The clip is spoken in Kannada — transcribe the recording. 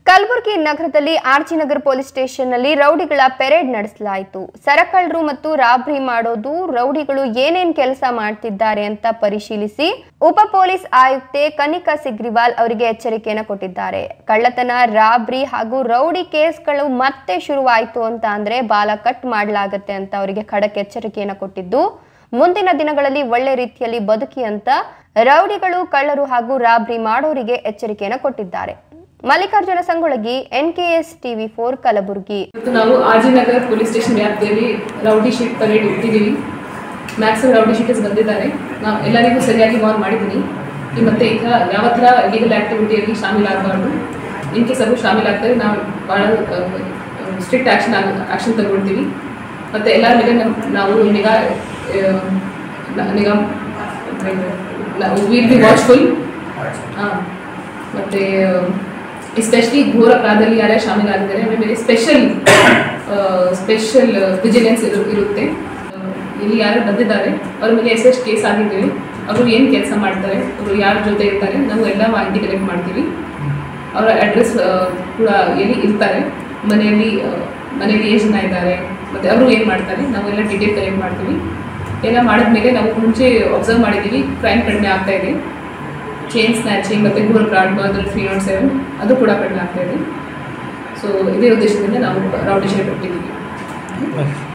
ಕಲಬುರಗಿ ನಗರದಲ್ಲಿ ಆರ್ಜಿನಗರ್ ಪೊಲೀಸ್ ಸ್ಟೇಷನ್ನಲ್ಲಿ ರೌಡಿಗಳ ಪೆರೇಡ್ ನಡೆಸಲಾಯಿತು ಸರಕಳ್ಳರು ಮತ್ತು ರಾಬ್ರಿ ಮಾಡೋದು ರೌಡಿಗಳು ಏನೇನ್ ಕೆಲಸ ಮಾಡ್ತಿದ್ದಾರೆ ಅಂತ ಪರಿಶೀಲಿಸಿ ಉಪ ಪೊಲೀಸ್ ಆಯುಕ್ತೆ ಕನಿಕಾ ಸಿಗ್ರಿವಾಲ್ ಅವರಿಗೆ ಎಚ್ಚರಿಕೆಯನ್ನು ಕೊಟ್ಟಿದ್ದಾರೆ ಕಳ್ಳತನ ರಾಬ್ರಿ ಹಾಗೂ ರೌಡಿ ಕೇಸ್ಗಳು ಮತ್ತೆ ಶುರುವಾಯಿತು ಅಂತ ಅಂದ್ರೆ ಬಾಲ ಕಟ್ ಮಾಡಲಾಗತ್ತೆ ಅಂತ ಅವರಿಗೆ ಖಡಕ್ ಎಚ್ಚರಿಕೆಯನ್ನು ಕೊಟ್ಟಿದ್ದು ಮುಂದಿನ ದಿನಗಳಲ್ಲಿ ಒಳ್ಳೆ ರೀತಿಯಲ್ಲಿ ಬದುಕಿ ಅಂತ ರೌಡಿಗಳು ಕಳ್ಳರು ಹಾಗೂ ರಾಬ್ರಿ ಮಾಡೋರಿಗೆ ಎಚ್ಚರಿಕೆಯನ್ನು ಕೊಟ್ಟಿದ್ದಾರೆ Mallikarjuna Sangolagi NKS TV four Kalaburagi ಇವತ್ತು ನಾವು ಆಜಿನಗರ್ ಪೊಲೀಸ್ ಸ್ಟೇಷನ್ ವ್ಯಾಪ್ತಿಯಲ್ಲಿ ರೌಡಿ ಶೀಟ್ ಪರೇಡ್ ಇಟ್ಟಿದ್ದೀವಿ ಮ್ಯಾಕ್ಸಿಮಮ್ ರೌಡಿ ಶೀಟರ್ಸ್ ಬಂದಿದ್ದಾರೆ ನಾವು ಎಲ್ಲರಿಗೂ ಸರಿಯಾಗಿ ವಾರ್ನ್ ಮಾಡಿದ್ದೀನಿ ಈ ಮತ್ತೆ ಈ ಥರ ಯಾವ ಥರ ಲೀಗಲ್ ಆ್ಯಕ್ಟಿವಿಟಿಯಲ್ಲಿ ಶಾಮೀಲಾಗಬಾರ್ದು ಇನ್ ಕೇಸ್ ಅದು ಶಾಮೀಲಾಗ್ತಾರೆ ನಾವು ಭಾಳ ಸ್ಟ್ರಿಕ್ಟ್ ಆ್ಯಕ್ಷನ್ ಆಗ ಆ್ಯಕ್ಷನ್ ತಗೊಳ್ತೀವಿ ಮತ್ತು ಎಲ್ಲರ ಮೇಲೆ ನಮ್- ನಾವು ನಿಗಾ ಆ, ನ- ನಿಗಾ ನಾವು ವಿಲ್ ಬಿ ವಾಚ್ಫುಲ್ ಹಾಂ ಮತ್ತು ಎಸ್ಪೆಷಲಿ ಘೋರ ಅಪರಾಧದಲ್ಲಿ ಯಾರ್ಯಾರು ಶಾಮೀಲಾಗಿದ್ದಾರೆ ಅವ್ರ ಮೇಲೆ ಸ್ಪೆಷಲ್ ಸ್ಪೆಷಲ್ ವಿಜಿಲೆನ್ಸ್ ಇರು ಇರುತ್ತೆ ಆ, ಇಲ್ಲಿ ಯಾರು ಬಂದಿದ್ದಾರೆ ಅವ್ರ ಮೇಲೆ ಎಷ್ಟೆಷ್ಟು ಕೇಸ್ ಆಗಿದ್ದೇವೆ ಅವರು ಏನು ಕೆಲಸ ಮಾಡ್ತಾರೆ ಅವರು ಯಾರ ಜೊತೆ ಇರ್ತಾರೆ ನಾವು ಎಲ್ಲ ಮಾಹಿತಿ ಕಲೆಕ್ಟ್ ಮಾಡ್ತೀವಿ ಅವರ ಅಡ್ರೆಸ್ ಕೂಡ ಎಲ್ಲಿ ಇರ್ತಾರೆ ಮನೆಯಲ್ಲಿ ಆ, ಮನೆಯಲ್ಲಿ ಎಷ್ಟು ಜನ ಇದ್ದಾರೆ ಮತ್ತು ಅವರು ಏನು ಮಾಡ್ತಾರೆ ನಾವೆಲ್ಲ ಡೀಟೇಲ್ ಕಲೆಕ್ಟ್ ಮಾಡ್ತೀವಿ ಎಲ್ಲ ಮಾಡಿದ್ಮೇಲೆ ನಾವು ಮುಂಚೆ ಅಬ್ಸರ್ವ್ ಮಾಡಿದ್ದೀವಿ ಕ್ರೈಮ್ ಕಡಿಮೆ ಆಗ್ತಾ ಇದೆ ಚೈನ್ ಸ್ನ್ಯಾಚಿಂಗ್ ಮತ್ತು ಘೋರ್ ಬ್ರಾಡ್ ಅದ್ರಲ್ಲಿ ತ್ರೀ ನಾಟ್ ಸೆವೆನ್ ಅದು ಕೂಡ ಕಡಿಮೆ ಆಗ್ತಾ ಇದೆ ಸೊ ಇದೇ ಉದ್ದೇಶದಿಂದ ನಾವು ರೌಡಿ ಶೇಟ್ ಕೊಟ್ಟಿದ್ದೀವಿ